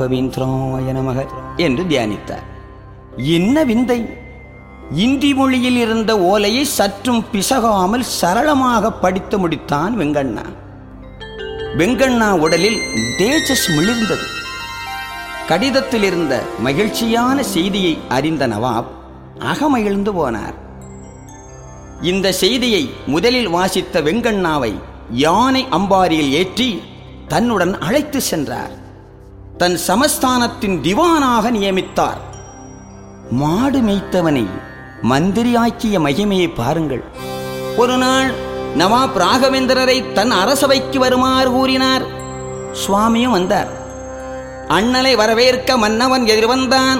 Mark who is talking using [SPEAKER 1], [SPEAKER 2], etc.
[SPEAKER 1] ரவீந்திராய நமக என்று தியானித்தார் என்ன விந்தை இந்தி மொழியில் இருந்த ஓலையை சற்றும் பிசகாமல் சரளமாக படித்து முடித்தான் வெங்கண்ணா வெங்கண்ணா உடலில் தேஜஸ் மிளிர்ந்தது கடிதத்தில் இருந்த மகிழ்ச்சியான செய்தியை அறிந்த நவாப் அகமகிழ்ந்து போனார் இந்த செய்தியை முதலில் வாசித்த வெங்கண்ணாவை யானை அம்பாரியில் ஏற்றி தன்னுடன் அழைத்து சென்றார் தன் சமஸ்தானத்தின் திவானாக நியமித்தார் மாடு மேய்த்தவனை மந்திரியாக்கிய மகிமையை பாருங்கள் ஒரு நாள் நவாப் ராகவேந்திரரை தன் அரசவைக்கு வருமாறு கூறினார் சுவாமியும் வந்தார் அண்ணலை வரவேற்க மன்னவன் எதிர்வந்தான்